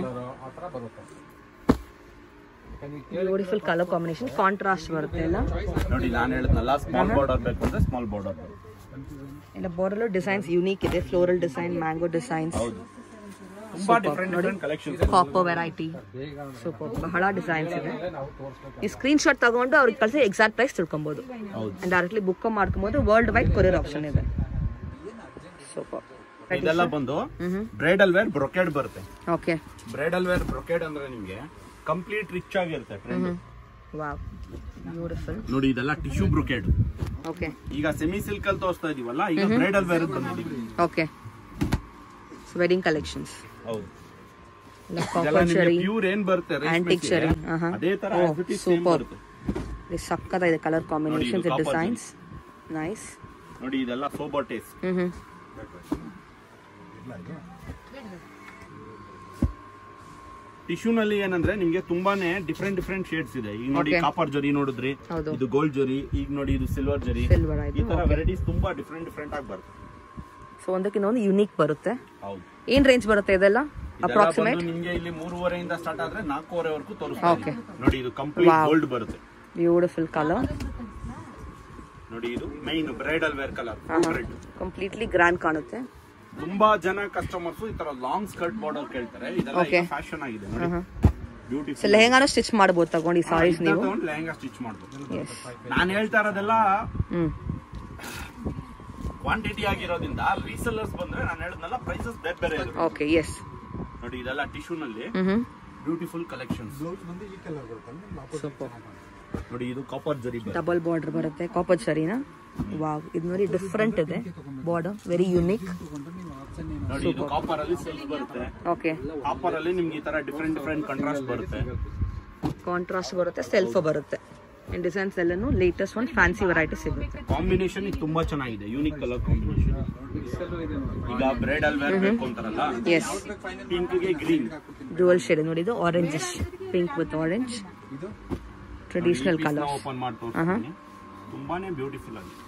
beautiful colour combination contrast ಬರುತ್ತೆ ಎಲ್ಲ ನೋಡಿ ನಾನು ಹೇಳದ್ನಲ್ಲ ಸ್ಮಾಲ್ ಬಾರ್ಡರ್ ಬೇಕು ಅಂದ್ರೆ ಸ್ಮಾಲ್ ಬಾರ್ಡರ್ ಎಲ್ಲ ಬಾರ್ಡರ್ ಡಿಸೈನ್ಸ್ ಯೂನಿಕ್ ಇದೆ ಫ್ಲೋರಲ್ ಡಿಸೈನ್ ಮ್ಯಾಂಗೋ ಡಿಸೈನ್ಸ್ ಹೌದು ತುಂಬಾ different different collections copper variety super ಬಹಳ ಡಿಸೈನ್ಸ್ ಇದೆ ಈ ಸ್ಕ್ರೀನ್ ಶಾಟ್ ತಗೊಂಡು ಅವ್ರಿಗೆ ಕಳಿಸಿ ಎಕ್ಸಾಕ್ಟ್ ಪ್ರೈಸ್ ತಿಳ್ಕೊಬಹುದು ಹೌದು ಡೈರೆಕ್ಟ್ಲಿ ಬುಕ್ ಮಾಡ್ಕೊಬಹುದು ವರ್ಲ್ಡ್ ವೈಡ್ ಕೊರಿಯರ್ ಆಪ್ಷನ್ ಇದೆ ಸೂಪರ್ ಇದೆಲ್ಲ ಬಂದು ಬ್ರೈಡಲ್ ವೇರ್ ಬ್ರೊಕೆಡ್ ಬರುತ್ತೆ ಓಕೆ ಬ್ರೈಡಲ್ ವೇರ್ ಬ್ರೊಕೆಡ್ ಅಂದ್ರೆ ನಿಮ್ಗೆ ಕಂಪ್ಲೀಟ್ ರಿಚ್ ಆಗಿರುತ್ತೆ ಟ್ರೆಂಡ್ ವಾವ್ ಬ್ಯೂಟಿಫುಲ್ ನೋಡಿ ಇದೆಲ್ಲ ಟಿಶ್ಯೂ ಬ್ರೊಕೆಡ್ ಓಕೆ ಈಗ ಸೆಮಿ ಸಿಲ್ಕ್ ಅಲ್ಲಿ ತೋರಿಸ್ತಾ ಇದೀವಲ್ಲ ಈಗ ಬ್ರೈಡಲ್ ವೇರ್ ಬಂದಿದೀವಿ ಓಕೆ ವೆಡ್ಡಿಂಗ್ ಕಲೆಕ್ಷನ್ಸ್ ಹೌದು ಎಲ್ಲ ಇದೆಲ್ಲ ಕಾಪರ್ ನಿಮ್ಗೆ ಶರಿ ಪ್ಯೂರ್ ಏನ್ ಬರುತ್ತೆ ರೇಷ್ಮೆ ಆಂಟಿಕ್ ಸೀರೆ, ಶರಿ ಆಹಾ ಅದೇ ತರ oh as it is same super ಬರುತ್ತೆ ಸಕ್ಕತ್ತಾಗಿದೆ colour combinations copper designs nice ನೋಡಿ ಇದೆಲ್ಲ sober taste hmm hmm tissue ನಲ್ಲಿ ಏನಂದ್ರೆ ನಿಮ್ಗೆ ತುಂಬಾನೇ ಡಿಫ್ರೆಂಟ್ ಡಿಫ್ರೆಂಟ್ ಶೇಡ್ಸ್ ಇದೆ ಈಗ ನೋಡಿ Okay. ಕಾಪರ್ ಜರಿ ನೋಡಿದ್ರಿ ಹೌದು. ಇದು ಗೋಲ್ಡ್ ಜರಿ ಈಗ ನೋಡಿ ಇದು ಸಿಲ್ವರ್ ಜರಿ ಸಿಲ್ವರ್ ಈ ಆಯ್ತು ತರ ವೆರೈಟೀಸ್ ತುಂಬಾ ಡಿಫ್ರೆಂಟ್ ಡಿಫ್ರೆಂಟ್ ಆಗಿ ಬರುತ್ತೆ ಸೊ ಒಂದಕ್ಕಿಂತ ಒಂದು ಯುನೀಕ್ ಬರುತ್ತೆ ಹೌದು ಏನ್ ರೇಂಜ್ ಬರುತ್ತೆ ಇದೆಲ್ಲ ಇದೆಲ್ಲ ಅಪ್ರಾಕ್ಸಿಮೇಟ್ ಬಂದು ನಿಮ್ಗೆ ಇಲ್ಲಿ ಮೂರುವರೆಯಿಂದ ಸ್ಟಾರ್ಟ್ ಆದ್ರೆ ನಾಲ್ಕೂವರೆವರೆಗೂ ತೋರಿಸ್ತಾ Okay. ನೋಡಿ ಇದು ಕಂಪ್ಲೀಟ್ Wow. ಗೋಲ್ಡ್ ಬರುತ್ತೆ ಬ್ಯೂಟಿಫುಲ್ ಕಲರ್ ನೋಡಿ ಇದು main bridal wear colour red completely grand ಕಾಣುತ್ತೆ ತುಂಬಾ ಜನ ಕಸ್ಟಮರ್ಸ್ ಈ ತರ ಲಾಂಗ್ ಸ್ಕರ್ಟ್ ಬಾರ್ಡರ್ ಕೇಳ್ತಾರೆ ಇದೆಲ್ಲ Okay. ಫ್ಯಾಷನ್ ಆಗಿದೆ ನೋಡಿ ಸೊ ಬ್ಯೂಟಿಫುಲ್ ಲೆಹೆಂಗಾನು ಸ್ಟಿಚ್ ಮಾಡ್ಬೋದು ತಗೊಂಡು ಈ ಸಾರೀಸ್ ನೀವು ಲೆಹಂಗಾ ಸ್ಟಿಚ್ ಮಾಡ್ಬೋದು ಎಸ್ ನಾನು ಹೇಳ್ತಾ ಇರೋದೆಲ್ಲ ಹ್ಮ್ ಕ್ವಾಂಟಿಟಿ ಆಗಿರೋದ್ರಿಂದ ರೀಸೆಲ್ಲರ್ಸ್ ಬಂದ್ರೆ ನಾನು ಹೇಳಿದ್ನಲ್ಲ ಪ್ರೈಸಸ್ ಬೇರೆ ಬೇರೆ ಇರುತ್ತೆ ಓಕೆ ಎಸ್ ನೋಡಿ ಇದೆಲ್ಲ ಟಿಶ್ಯೂ ನಲ್ಲಿ hmm hmm beautiful collections super ನೋಡಿ ಇದು ಕಾಪರ್ ಜರಿ ಬರುತ್ತೆ. ಡಬಲ್ ಬಾರ್ಡರ್ ಬರುತ್ತೆ ಕಾಪರ್ ಸರಿನಾ ವಾವ್ ಇದು ನೋಡಿ ಡಿಫ್ರೆಂಟ್ ಇದೆ ಬಾರ್ಡರ್ ವೆರಿ ಯುನಿಕ್ ನೋಡಿ ಇದು ಕಾಪರ್ ಅಲ್ಲಿ ಸಿಲ್ಕ್ ಬರುತ್ತೆ ಓಕೆ ಕಾಪರ್ ಅಲ್ಲಿ ನಿಮ್ಗೆ ಈ ತರ ಡಿಫ್ರೆಂಟ್ ಡಿಫ್ರೆಂಟ್ ಕಾಂಟ್ರಾಸ್ಟ್ ಬರುತ್ತೆ ಕಾಂಟ್ರಾಸ್ಟ್ ಬರುತ್ತೆ ಸೆಲ್ಫ್ ಬರುತ್ತೆ ಡಿಸೈನ್ಸ್ ಎಲ್ಲಾನು ಲೇಟೆಸ್ಟ್ ಒಂದು ಫ್ಯಾನ್ಸಿ ವೆರೈಟಿ ಸಿಗುತ್ತೆ ಕಾಂಬಿನೇಷನ್ ತುಂಬಾ ಚೆನ್ನಾಗಿದೆ ಯೂನಿಕ್ ಕಲರ್ ಕಾಂಬಿನೇಷನ್ ಈಗ ಬ್ರೈಡಲ್ ವೇರ್ ಬೇಕು ಅಂತಾರಲ್ಲ ಎಸ್ ಪಿಂಕ್ ಗೆ ಗ್ರೀನ್ ಡುವಲ್ ಶೇಡ್ ನೋಡಿ ಇದು orange pink with orange traditional colour open ಮಾಡಿ ತೋರಿಸ್ತೀನಿ ತುಂಬಾನೇ ಬ್ಯೂಟಿಫುಲ್ ಆಗಿದೆ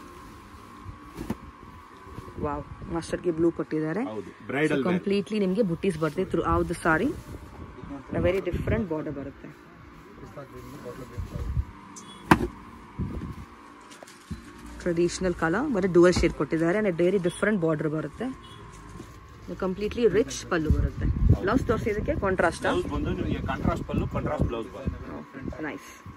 ವಾವ್ ಮಾಸ್ಟರ್ಗೆ ಬ್ಲೂ ಕೊಟ್ಟಿದ್ದಾರೆ ಹೌದು ಬ್ರೈಡಲ್ ವೇರ್ ಕಂಪ್ಲೀಟ್ಲಿ ನಿಮಗೆ ಬುಟ್ಟೀಸ್ ಬರುತ್ತೆ throughout the sari very different border ಬರುತ್ತೆ ಟ್ರೆಡಿಷನಲ್ ಕಲರ್ ಬರೀ ಡುವಲ್ ಶೇಡ್ ಕೊಟ್ಟಿದ್ದಾರೆ ಅಂಡ್ ವೆರಿ ಡಿಫ್ರೆಂಟ್ ಬಾರ್ಡರ್ ಬರುತ್ತೆ ಕಂಪ್ಲೀಟ್ಲಿ ರಿಚ್ ಪಲ್ಲು ಬರುತ್ತೆ ಬ್ಲೌಸ್ ತೋರಿಸಿದಕ್ಕೆ ಕಾಂಟ್ರಾಸ್ಟ್ ಬ್ಲೌಸ್ ಬಂದು ನಿಮಗೆ ಕಾಂಟ್ರಾಸ್ಟ್ ಪಲ್ಲು ಕಾಂಟ್ರಾಸ್ಟ್ ಬ್ಲೌಸ್ ಬರುತ್ತೆ ನೈಸ್